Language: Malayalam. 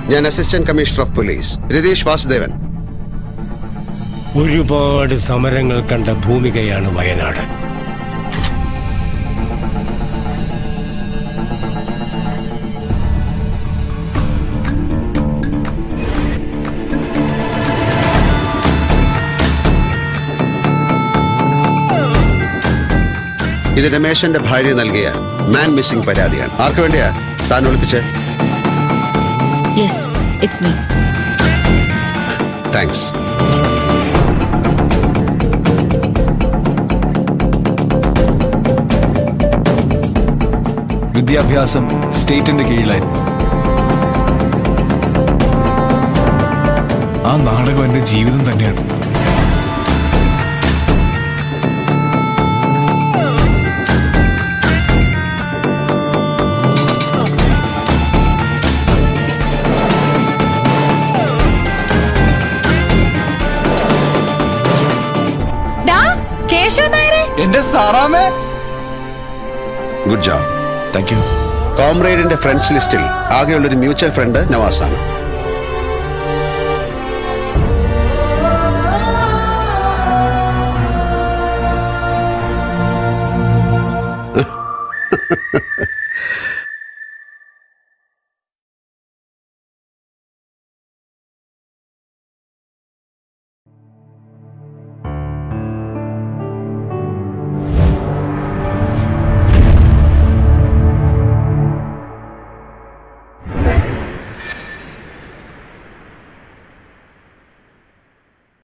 ഞാൻ assistant commissioner of police Ratheesh Vasudevan ഒരുപാട് സമരങ്ങൾ കണ്ട ഭൂമികയാണ് വയനാട് ഇത് രമേശന്റെ ഭാര്യ നൽകിയ മാൻ മിസ്സിംഗ് പരാതിയാണ് ആർക്കു വേണ്ടിയാ താൻ ഒളിപ്പിച്ച് യെസ് ഇറ്റ്സ് മീ താങ്ക്സ് വിദ്യാഭ്യാസം സ്റ്റേറ്റിന്റെ കീഴിലായിരുന്നു ആ നാടകം എന്റെ ജീവിതം തന്നെയാണ് കേശവ നായരെ എന്റെ സാറാമേ ഗുഡ് ജോബ് താങ്ക് യു കോംറേഡിന്റെ ഫ്രണ്ട്സ് ലിസ്റ്റിൽ ആകെയുള്ളൊരു മ്യൂച്വൽ ഫ്രണ്ട് നവാസാണ്